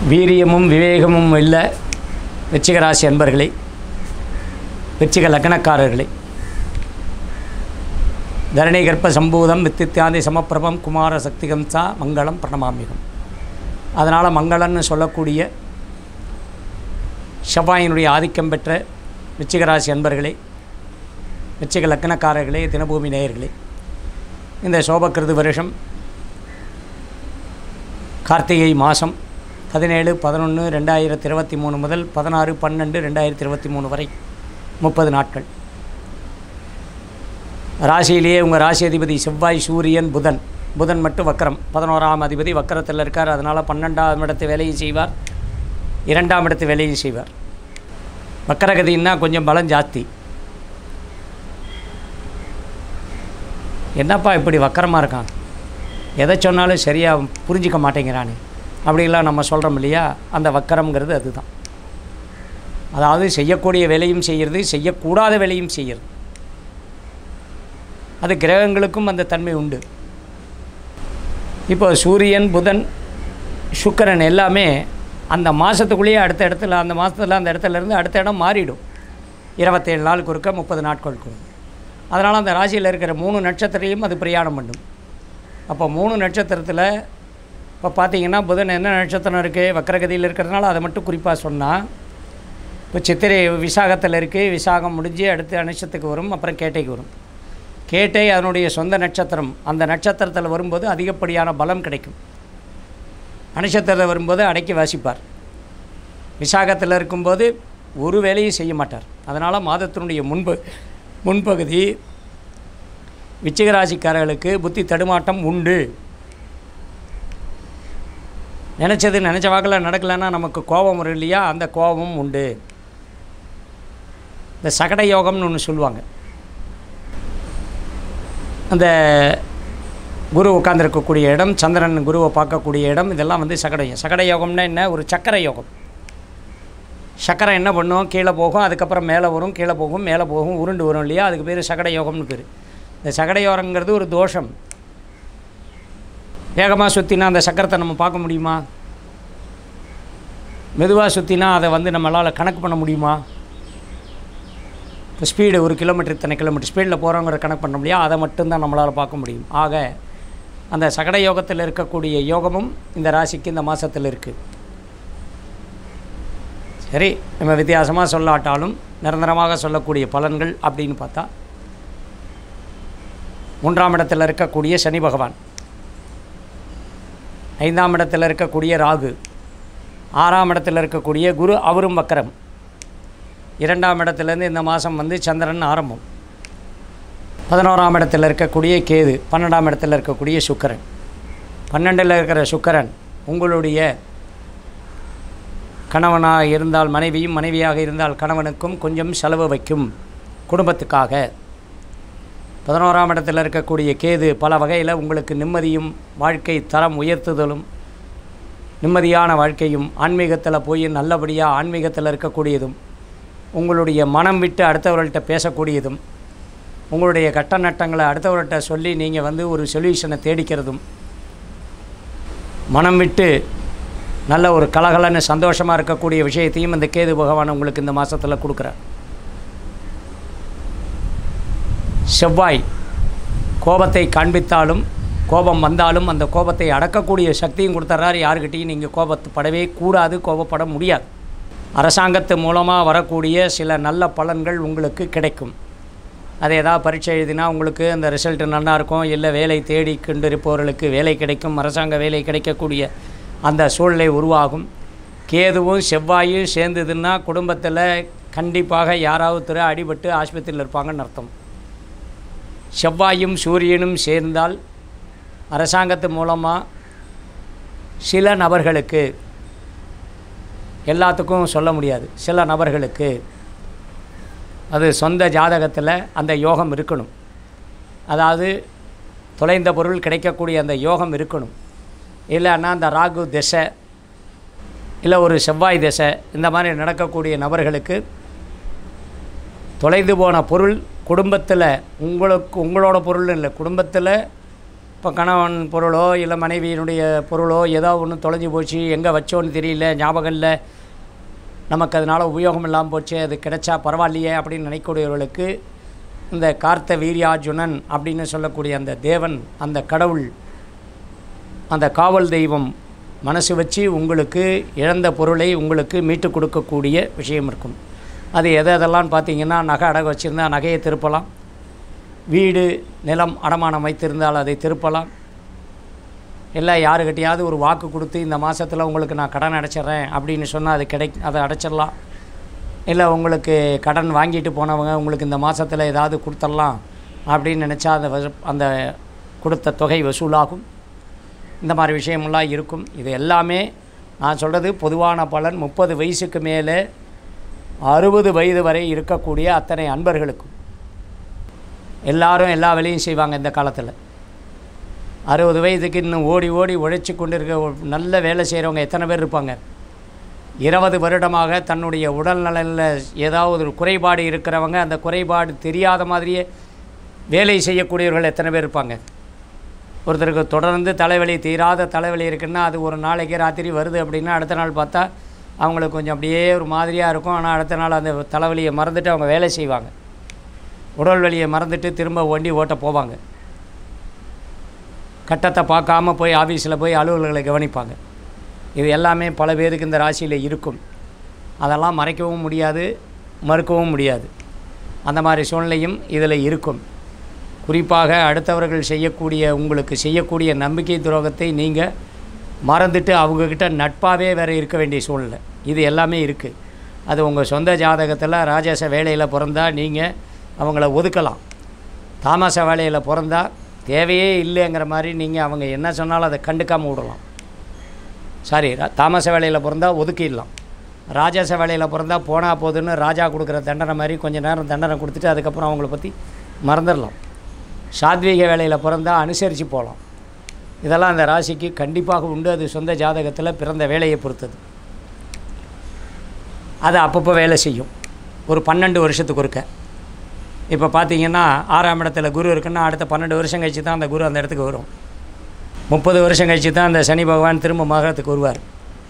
வீரியமும் விவேகமும் உள்ள விருச்சிக ராசி அன்பர்களே விருச்சிக லக்னக்காரர்களே தரணி கர்ப்ப சம்பூதம் வித்தித்யாதி சமப்பிரபம் குமார சக்திகம் சா மங்களம் பிரணமாமிகம் அதனால் மங்களம்னு சொல்லக்கூடிய செவ்வாயினுடைய ஆதிக்கம் பெற்ற விருச்சிக ராசி அன்பர்களே விருச்சிக லக்னக்காரர்களே தினபூமி நேயர்களே இந்த சோபக்கிருது வருஷம் கார்த்திகை மாதம் பதினேழு பதினொன்று ரெண்டாயிரத்தி இருபத்தி மூணு முதல் பதினாறு பன்னெண்டு ரெண்டாயிரத்தி இருபத்தி மூணு வரை முப்பது நாட்கள் ராசியிலேயே உங்கள் ராசி அதிபதி செவ்வாய் சூரியன் புதன் புதன் மட்டும் வக்கரம் பதினோராம் அதிபதி வக்கரத்தில் இருக்கார் அதனால் பன்னெண்டாம் இடத்து வேலையை செய்வார் இரண்டாம் இடத்து வேலையை செய்வார் வக்கரகதின்னா கொஞ்சம் பலம் ஜாஸ்தி என்னப்பா இப்படி வக்கரமாக இருக்கான் எதை சொன்னாலும் சரியாக புரிஞ்சிக்க மாட்டேங்கிறானே அப்படிலாம் நம்ம சொல்கிறோம் இல்லையா அந்த வக்கரம்ங்கிறது அதுதான் அதாவது செய்யக்கூடிய வேலையும் செய்கிறது செய்யக்கூடாத வேலையும் செய்கிறது அது கிரகங்களுக்கும் அந்த தன்மை உண்டு இப்போ சூரியன் புதன் சுக்கிரன் எல்லாமே அந்த மாதத்துக்குள்ளேயே அடுத்த இடத்துல அந்த மாதத்தில் அந்த இடத்துல இருந்து அடுத்த இடம் மாறிடும் இருபத்தேழு நாளுக்கு ஒருக்க முப்பது நாட்களுக்கு ஒருக்க. அதனால் அந்த ராசியில் இருக்கிற மூணு நட்சத்திரையும் அது பிரயாணம் பண்ணும் அப்போ மூணு நட்சத்திரத்தில் இப்போ பார்த்தீங்கன்னா புதன் என்ன நட்சத்திரம் இருக்குது வக்கரகதியில் இருக்கிறதுனால அதை மட்டும் குறிப்பாக சொன்னால் இப்போ சித்திரை விசாகத்தில் இருக்குது விசாகம் முடிஞ்சு அடுத்து அனுஷத்துக்கு வரும் அப்புறம் கேட்டைக்கு வரும் கேட்டை அதனுடைய சொந்த நட்சத்திரம் அந்த நட்சத்திரத்தில் வரும்போது அதிகப்படியான பலம் கிடைக்கும் அனுஷத்தில் வரும்போது அடக்கி வாசிப்பார் விசாகத்தில் இருக்கும்போது ஒரு வேலையும் செய்ய மாட்டார் அதனால் மாதத்தினுடைய முன்பு முன்பகுதி விச்சிக ராசிக்காரர்களுக்கு புத்தி தடுமாட்டம் உண்டு நினச்சது நினச்ச வாக்கில் நடக்கலைன்னா நமக்கு கோபம் வரும் இல்லையா அந்த கோபமும் உண்டு இந்த சகட யோகம்னு ஒன்று சொல்லுவாங்க அந்த குரு உட்காந்துருக்கக்கூடிய இடம் சந்திரன் குருவை பார்க்கக்கூடிய இடம் இதெல்லாம் வந்து சகட யோகம் சகட யோகம்னா என்ன ஒரு சக்கர யோகம் சக்கரை என்ன பண்ணும் கீழே போகும் அதுக்கப்புறம் மேலே வரும் கீழே போகும் மேலே போகும் உருண்டு வரும் இல்லையா அதுக்கு பேர் சகட யோகம்னு பேர் இந்த சகட யோகங்கிறது ஒரு தோஷம் வேகமாக சுற்றினா அந்த சக்கரத்தை நம்ம பார்க்க முடியுமா மெதுவாக சுற்றினா அதை வந்து நம்மளால் கணக்கு பண்ண முடியுமா இப்போ ஸ்பீடு ஒரு கிலோமீட்டர் இத்தனை கிலோமீட்டர் ஸ்பீடில் போகிறவங்கிற கணக்கு பண்ண முடியாது அதை மட்டும்தான் நம்மளால் பார்க்க முடியும் ஆக அந்த சகட யோகத்தில் இருக்கக்கூடிய யோகமும் இந்த ராசிக்கு இந்த மாதத்தில் இருக்குது சரி நம்ம வித்தியாசமாக சொல்லாட்டாலும் நிரந்தரமாக சொல்லக்கூடிய பலன்கள் அப்படின்னு பார்த்தா மூன்றாம் இடத்தில் இருக்கக்கூடிய சனி பகவான் ஐந்தாம் இடத்தில் இருக்கக்கூடிய ராகு ஆறாம் இடத்தில் இருக்கக்கூடிய குரு அவரும் வக்கரம் இரண்டாம் இடத்துலேருந்து இந்த மாதம் வந்து சந்திரன் ஆரம்பம் பதினோராம் இடத்தில் இருக்கக்கூடிய கேது பன்னெண்டாம் இடத்தில் இருக்கக்கூடிய சுக்கரன் பன்னெண்டில் இருக்கிற சுக்கரன் உங்களுடைய கணவனாக இருந்தால் மனைவியும் மனைவியாக இருந்தால் கணவனுக்கும் கொஞ்சம் செலவு வைக்கும் குடும்பத்துக்காக பதினோராம் இடத்தில் இருக்கக்கூடிய கேது பல வகையில் உங்களுக்கு நிம்மதியும் வாழ்க்கை தரம் உயர்த்துதலும் நிம்மதியான வாழ்க்கையும் ஆன்மீகத்தில் போய் நல்லபடியாக ஆன்மீகத்தில் இருக்கக்கூடியதும் உங்களுடைய மனம் விட்டு அடுத்தவர்கள்ட்ட பேசக்கூடியதும் உங்களுடைய கட்ட நட்டங்களை அடுத்தவர்கள்ட்ட சொல்லி நீங்கள் வந்து ஒரு சொல்யூஷனை தேடிக்கிறதும் மனம் விட்டு நல்ல ஒரு கலகலன்னு சந்தோஷமாக இருக்கக்கூடிய விஷயத்தையும் இந்த கேது பகவான் உங்களுக்கு இந்த மாதத்தில் கொடுக்குறார் செவ்வாய் கோபத்தை காண்பித்தாலும் கோபம் வந்தாலும் அந்த கோபத்தை அடக்கக்கூடிய சக்தியும் கொடுத்துட்றாரு யாருக்கிட்டையும் நீங்கள் கோபப்படவே கூடாது கோபப்பட முடியாது அரசாங்கத்து மூலமாக வரக்கூடிய சில நல்ல பலன்கள் உங்களுக்கு கிடைக்கும் அது ஏதாவது பரீட்சை எழுதினா உங்களுக்கு அந்த ரிசல்ட் நல்லா இருக்கும் இல்லை வேலை தேடி கொண்டிருப்பவர்களுக்கு வேலை கிடைக்கும் அரசாங்க வேலை கிடைக்கக்கூடிய அந்த சூழ்நிலை உருவாகும் கேதுவும் செவ்வாயும் சேர்ந்ததுன்னா குடும்பத்தில் கண்டிப்பாக யாராவது திரு அடிபட்டு ஆஸ்பத்திரியில் இருப்பாங்கன்னு அர்த்தம் செவ்வாயும் சூரியனும் சேர்ந்தால் அரசாங்கத்து மூலமாக சில நபர்களுக்கு எல்லாத்துக்கும் சொல்ல முடியாது சில நபர்களுக்கு அது சொந்த ஜாதகத்தில் அந்த யோகம் இருக்கணும் அதாவது தொலைந்த பொருள் கிடைக்கக்கூடிய அந்த யோகம் இருக்கணும் இல்லைன்னா அந்த ராகு திசை இல்லை ஒரு செவ்வாய் திசை இந்த மாதிரி நடக்கக்கூடிய நபர்களுக்கு தொலைந்து போன பொருள் குடும்பத்தில் உங்களுக்கு உங்களோட பொருள் இல்லை குடும்பத்தில் இப்போ கணவன் பொருளோ இல்லை மனைவியினுடைய பொருளோ ஏதோ ஒன்று தொலைஞ்சு போச்சு எங்கே வச்சோன்னு தெரியல ஞாபகம் இல்லை நமக்கு அதனால் உபயோகம் இல்லாமல் போச்சு அது கிடைச்சா பரவாயில்லையே அப்படின்னு நினைக்கக்கூடியவர்களுக்கு இந்த கார்த்த வீரியார்ஜுனன் அப்படின்னு சொல்லக்கூடிய அந்த தேவன் அந்த கடவுள் அந்த காவல் தெய்வம் மனசு வச்சு உங்களுக்கு இழந்த பொருளை உங்களுக்கு மீட்டு கொடுக்கக்கூடிய விஷயம் இருக்கும் அது எதை எதெல்லாம் பார்த்தீங்கன்னா நகை அடகு வச்சுருந்தா நகையை திருப்பலாம் வீடு நிலம் அடமானம் வைத்திருந்தால் அதை திருப்பலாம் இல்லை யாருக்கிட்டையாவது ஒரு வாக்கு கொடுத்து இந்த மாதத்தில் உங்களுக்கு நான் கடன் அடைச்சிட்றேன் அப்படின்னு சொன்னால் அது கிடை அதை அடைச்சிடலாம் இல்லை உங்களுக்கு கடன் வாங்கிட்டு போனவங்க உங்களுக்கு இந்த மாதத்தில் ஏதாவது கொடுத்துடலாம் அப்படின்னு நினச்சா அந்த வச- அந்த கொடுத்த தொகை வசூலாகும் இந்த மாதிரி விஷயமெல்லாம் இருக்கும் இது எல்லாமே நான் சொல்கிறது பொதுவான பலன் முப்பது வயசுக்கு மேலே அறுபது வயது வரை இருக்கக்கூடிய அத்தனை அன்பர்களுக்கும் எல்லாரும் எல்லா வேலையும் செய்வாங்க இந்த காலத்தில் அறுபது வயதுக்கு இன்னும் ஓடி ஓடி உழைச்சி கொண்டு இருக்க ஒரு நல்ல வேலை செய்கிறவங்க எத்தனை பேர் இருப்பாங்க இருபது வருடமாக தன்னுடைய உடல் நலனில் ஏதாவது ஒரு குறைபாடு இருக்கிறவங்க அந்த குறைபாடு தெரியாத மாதிரியே வேலை செய்யக்கூடியவர்கள் எத்தனை பேர் இருப்பாங்க ஒருத்தருக்கு தொடர்ந்து தலைவலி தீராத தலைவலி இருக்குன்னா அது ஒரு நாளைக்கு ராத்திரி வருது அப்படின்னா அடுத்த நாள் பார்த்தா அவங்களுக்கு கொஞ்சம் அப்படியே ஒரு மாதிரியாக இருக்கும் ஆனால் அடுத்த நாள் அந்த தலைவலியை மறந்துட்டு அவங்க வேலை செய்வாங்க உடல் வலியை மறந்துட்டு திரும்ப வண்டி ஓட்ட போவாங்க கட்டத்தை பார்க்காம போய் ஆஃபீஸில் போய் அலுவலர்களை கவனிப்பாங்க இது எல்லாமே பல பேருக்கு இந்த ராசியில் இருக்கும் அதெல்லாம் மறைக்கவும் முடியாது மறுக்கவும் முடியாது அந்த மாதிரி சூழ்நிலையும் இதில் இருக்கும் குறிப்பாக அடுத்தவர்கள் செய்யக்கூடிய உங்களுக்கு செய்யக்கூடிய நம்பிக்கை துரோகத்தை நீங்கள் மறந்துட்டு அவங்கக்கிட்ட நட்பாகவே வேறு இருக்க வேண்டிய சூழ்நிலை இது எல்லாமே இருக்குது அது உங்கள் சொந்த ஜாதகத்தில் ராஜாச வேலையில் பிறந்தா நீங்கள் அவங்கள ஒதுக்கலாம் தாமச வேலையில் பிறந்தா தேவையே இல்லைங்கிற மாதிரி நீங்கள் அவங்க என்ன சொன்னாலும் அதை கண்டுக்காமல் விடலாம் சாரி ரா- தாமச வேலையில் பிறந்தா ஒதுக்கிடலாம் ராஜாச வேலையில் பிறந்தா போனா போதுன்னு ராஜா கொடுக்குற தண்டனை மாதிரி கொஞ்ச நேரம் தண்டனை கொடுத்துட்டு அதுக்கப்புறம் அவங்கள பற்றி மறந்துடலாம் சாத்வீக வேலையில் பிறந்தா அனுசரித்து போகலாம் இதெல்லாம் அந்த ராசிக்கு கண்டிப்பாக உண்டு அது சொந்த ஜாதகத்தில் பிறந்த வேலையை பொறுத்தது அது அப்பப்போ வேலை செய்யும் ஒரு பன்னெண்டு வருஷத்துக்கு ஒருக்க இப்போ பார்த்தீங்கன்னா ஆறாம் இடத்துல குரு இருக்குன்னா அடுத்த பன்னெண்டு வருஷம் கழிச்சு தான் அந்த குரு அந்த இடத்துக்கு வரும் முப்பது வருஷம் கழிச்சு தான் அந்த சனி பகவான் திரும்ப மகரத்துக்கு வருவார்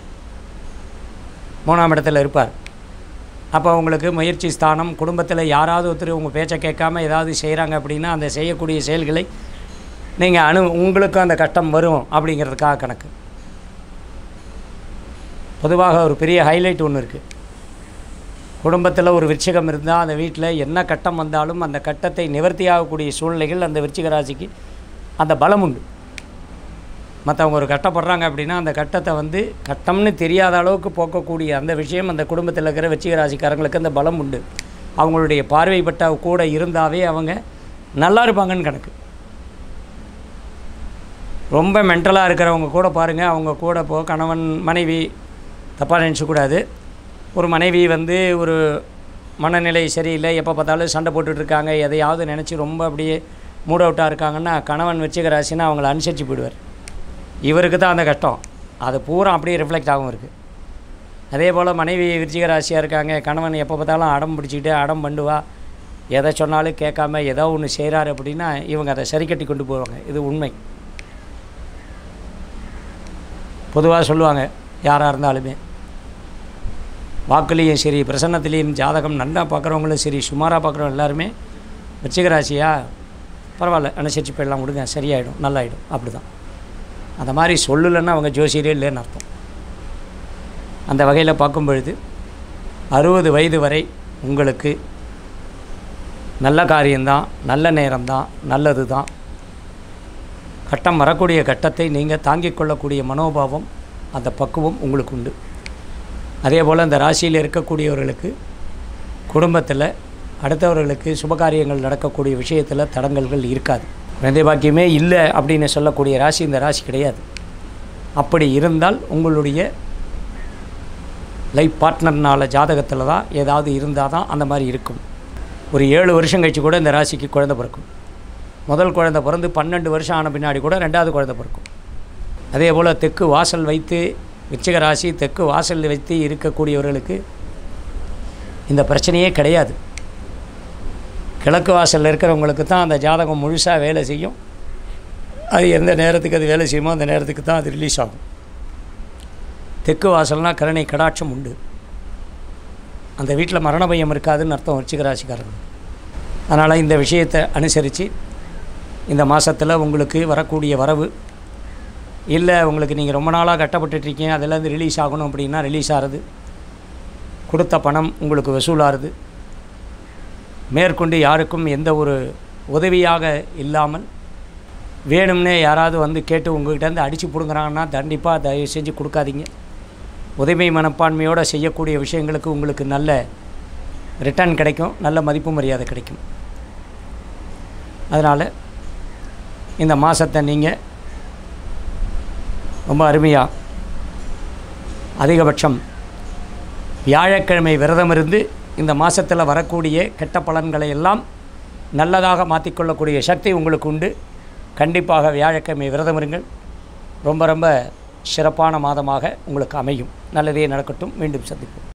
மூணாம் இடத்துல இருப்பார் அப்போ உங்களுக்கு முயற்சி ஸ்தானம் குடும்பத்தில் யாராவது ஒருத்தர் உங்கள் பேச்சை கேட்காம ஏதாவது செய்கிறாங்க அப்படின்னா அந்த செய்யக்கூடிய செயல்களை நீங்கள் அனு உங்களுக்கும் அந்த கஷ்டம் வரும் அப்படிங்கிறதுக்காக கணக்கு பொதுவாக ஒரு பெரிய ஹைலைட் ஒன்று இருக்குது குடும்பத்தில் ஒரு விருச்சிகம் இருந்தால் அந்த வீட்டில் என்ன கட்டம் வந்தாலும் அந்த கட்டத்தை நிவர்த்தி ஆகக்கூடிய சூழ்நிலைகள் அந்த விருச்சிக ராசிக்கு அந்த பலம் உண்டு மற்றவங்க ஒரு கட்டப்படுறாங்க அப்படின்னா அந்த கட்டத்தை வந்து கட்டம்னு தெரியாத அளவுக்கு போக்கக்கூடிய அந்த விஷயம் அந்த குடும்பத்தில் இருக்கிற விருச்சிக ராசிக்காரங்களுக்கு அந்த பலம் உண்டு அவங்களுடைய பார்வைப்பட்ட கூட இருந்தாவே அவங்க நல்லா இருப்பாங்கன்னு கணக்கு ரொம்ப மென்டலாக இருக்கிறவங்க கூட பாருங்கள் அவங்க கூட போ கணவன் மனைவி தப்பாக நினச்சக்கூடாது ஒரு மனைவி வந்து ஒரு மனநிலை சரியில்லை எப்போ பார்த்தாலும் சண்டை போட்டுட்டு இருக்காங்க எதையாவது நினச்சி ரொம்ப அப்படியே மூட் அவுட்டாக இருக்காங்கன்னா கணவன் வச்சுக்க ராசினா அவங்கள அனுசரித்து போயிடுவார் இவருக்கு தான் அந்த கஷ்டம் அது பூரா அப்படியே ரிஃப்ளெக்ட் ஆகும் இருக்குது அதே போல் மனைவி விருச்சிக ராசியாக இருக்காங்க கணவன் எப்போ பார்த்தாலும் அடம் பிடிச்சிக்கிட்டு அடம் பண்ணுவா எதை சொன்னாலும் கேட்காம ஏதோ ஒன்று செய்கிறாரு அப்படின்னா இவங்க அதை சரி கட்டி கொண்டு போவாங்க இது உண்மை பொதுவாக சொல்லுவாங்க யாராக இருந்தாலுமே வாக்குலேயும் சரி பிரசன்னத்துலேயும் ஜாதகம் நல்லா பார்க்குறவங்களும் சரி சுமாராக பார்க்குறவங்க எல்லாருமே விருச்சிக ராசியா பரவாயில்ல அனுசரித்து போயிடலாம் விடுங்க சரியாயிடும் நல்லாயிடும் அப்படி தான் அந்த மாதிரி சொல்லலைன்னா அவங்க ஜோசியரே இல்லைன்னு அர்த்தம் அந்த வகையில் பார்க்கும் பொழுது அறுபது வயது வரை உங்களுக்கு நல்ல காரியம்தான் நல்ல நேரம்தான் நல்லது தான் கட்டம் வரக்கூடிய கட்டத்தை நீங்கள் தாங்கிக் கொள்ளக்கூடிய மனோபாவம் அந்த பக்குவம் உங்களுக்கு உண்டு அதே போல் இந்த ராசியில் இருக்கக்கூடியவர்களுக்கு குடும்பத்தில் அடுத்தவர்களுக்கு சுபகாரியங்கள் நடக்கக்கூடிய விஷயத்தில் தடங்கல்கள் இருக்காது குழந்தை பாக்கியமே இல்லை அப்படின்னு சொல்லக்கூடிய ராசி இந்த ராசி கிடையாது அப்படி இருந்தால் உங்களுடைய லைஃப் பார்ட்னர்னால ஜாதகத்தில் தான் ஏதாவது இருந்தால் தான் அந்த மாதிரி இருக்கும் ஒரு ஏழு வருஷம் கழிச்சு கூட இந்த ராசிக்கு குழந்தை பிறக்கும் முதல் குழந்தை பிறந்து பன்னெண்டு வருஷம் ஆன பின்னாடி கூட ரெண்டாவது குழந்தை பிறக்கும் அதே போல் தெற்கு வாசல் வைத்து விருச்சிக ராசி தெற்கு வாசல் வைத்து இருக்கக்கூடியவர்களுக்கு இந்த பிரச்சனையே கிடையாது கிழக்கு வாசலில் இருக்கிறவங்களுக்கு தான் அந்த ஜாதகம் முழுசாக வேலை செய்யும் அது எந்த நேரத்துக்கு அது வேலை செய்யுமோ அந்த நேரத்துக்கு தான் அது ரிலீஸ் ஆகும் தெற்கு வாசல்னால் கருணை கடாட்சம் உண்டு அந்த வீட்டில் மரண பயம் இருக்காதுன்னு அர்த்தம் வச்சுக்க ராசிக்காரர்கள் அதனால் இந்த விஷயத்தை அனுசரித்து இந்த மாதத்தில் உங்களுக்கு வரக்கூடிய வரவு இல்லை உங்களுக்கு நீங்கள் ரொம்ப நாளாக கட்டப்பட்டுட்ருக்கீங்க அதிலேருந்து ரிலீஸ் ஆகணும் அப்படின்னா ரிலீஸ் ஆகிறது கொடுத்த பணம் உங்களுக்கு வசூலாகிறது மேற்கொண்டு யாருக்கும் எந்த ஒரு உதவியாக இல்லாமல் வேணும்னே யாராவது வந்து கேட்டு உங்கள்கிட்டருந்து அடித்து பிடுங்குறாங்கன்னா கண்டிப்பாக தயவு செஞ்சு கொடுக்காதீங்க உதவி மனப்பான்மையோடு செய்யக்கூடிய விஷயங்களுக்கு உங்களுக்கு நல்ல ரிட்டர்ன் கிடைக்கும் நல்ல மதிப்பு மரியாதை கிடைக்கும் அதனால் இந்த மாதத்தை நீங்கள் ரொம்ப அருமையாக அதிகபட்சம் வியாழக்கிழமை விரதம் இருந்து இந்த மாதத்தில் வரக்கூடிய கெட்ட பலன்களை எல்லாம் நல்லதாக மாற்றிக்கொள்ளக்கூடிய சக்தி உங்களுக்கு உண்டு கண்டிப்பாக வியாழக்கிழமை விரதம் இருங்கள் ரொம்ப ரொம்ப சிறப்பான மாதமாக உங்களுக்கு அமையும் நல்லதே நடக்கட்டும் மீண்டும் சந்திப்போம்